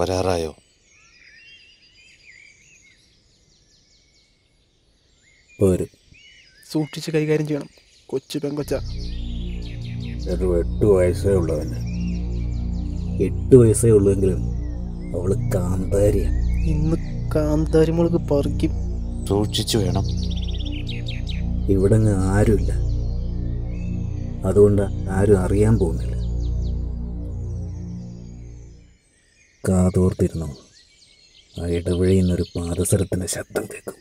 വരാറായോ പോരും സൂക്ഷിച്ച് കൈകാര്യം ചെയ്യണം കൊച്ചു പെങ്കൊച്ച വെറും എട്ട് വയസ്സേ ഉള്ളവന് എട്ട് വയസ്സേ ഉള്ളൂവെങ്കിലും അവള് കാന്താരിയാണ് ഇന്ന് കാന്താരിമുളക് പറിക്കും സൂക്ഷിച്ചു വേണം ഇവിടെ അങ്ങ് ആരുമില്ല അതുകൊണ്ട് ആരും അറിയാൻ പോകുന്നില്ല കാതോർത്തിരുന്നോ ആ ഇടവഴിയിൽ നിന്നൊരു പാദസരത്തിൻ്റെ ശബ്ദം കേൾക്കും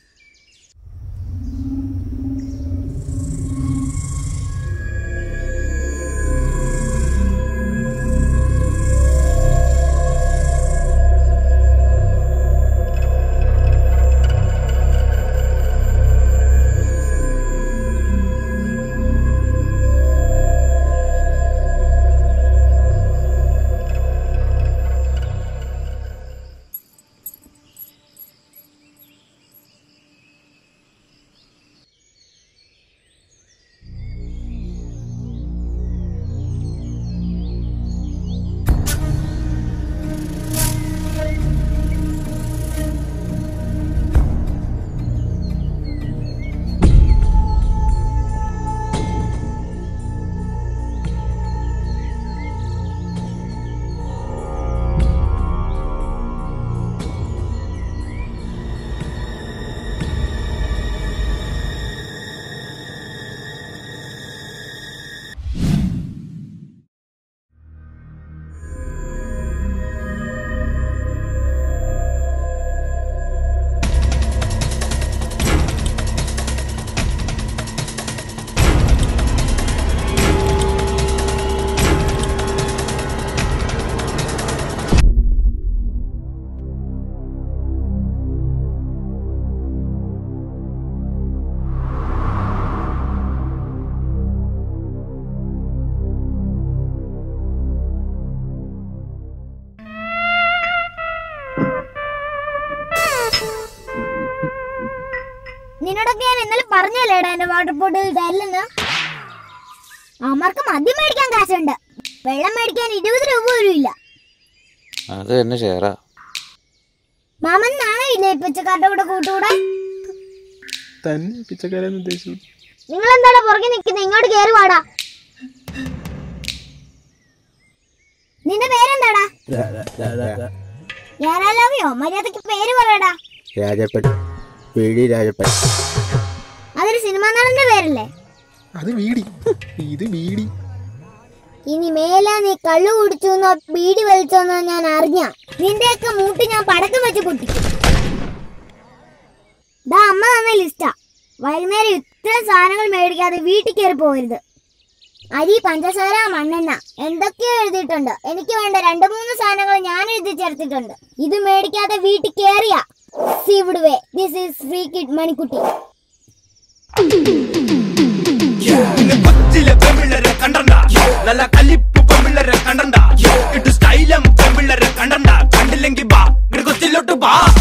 നിന്നോടൊക്കെ ഞാൻ ഇന്നലെ പറഞ്ഞല്ലേടാ എന്റെ വാട്ടർ ബോട്ടിൽ തരില്ലെന്ന് അമ്മർക്ക് മദ്യം മേടിക്കാൻ കാശുണ്ട് വെള്ളം മേടിക്കാൻ ഇരുപത് രൂപ പോലും ഇല്ല അത് തന്നെ ചേറാ മാമൻ നാളെ ഇല്ലേ പിച്ചക്കാരുടെ കൂടെ കൂട്ടുകൂടാൻ തന്നെ പിച്ചക്കാരെന്ന് ഉദ്ദേശിച്ചു നിങ്ങൾ എന്താടാ പുറകെ നിൽക്കുന്നത് ഇങ്ങോട്ട് കയറി വാടാ നിന്റെ പേരെന്താടാ ഞാനല്ലാവിയോ മര്യാദക്ക് പേര് പറയടാ രാജപ്പൻ പേടി രാജപ്പൻ അതൊരു സിനിമാ നടന്റെ പേരല്ലേ അത് വീടി ഇത് വീടി ഇനി മേലെ നീ കള്ളു കുടിച്ചോന്നോ ബീഡി വലിച്ചോന്നോ ഞാൻ അറിഞ്ഞ നിന്റെയൊക്കെ മൂട്ടി ഞാൻ പടക്കം വെച്ച് പൊട്ടിക്കും ദാ അമ്മ തന്ന ലിസ്റ്റാ വൈകുന്നേരം ഇത്രയും സാധനങ്ങൾ മേടിക്കാതെ വീട്ടിൽ കയറി പോകരുത് അരി പഞ്ചസാര മണ്ണെണ്ണ എന്തൊക്കെയോ എഴുതിയിട്ടുണ്ട് എനിക്ക് വേണ്ട രണ്ട് മൂന്ന് സാധനങ്ങൾ ഞാൻ എഴുതി ചേർത്തിട്ടുണ്ട് ഇത് മേടിക്കാതെ വീട്ടിൽ കയറിയ സി വിടുവേ this is free kid Manikutty ഇന്ന് കൊച്ചിലെ പെമ്പിള്ളരെ കണ്ടണ്ട നല്ല കലിപ്പ് പെമ്പിള്ളരെ കണ്ടണ്ട ഇട്ട് സ്റ്റൈലും പെമ്പിള്ളരെ കണ്ടണ്ട കണ്ടില്ലെങ്കി ബാ ഇങ്ങട് കൊച്ചിലോട്ട് ബാ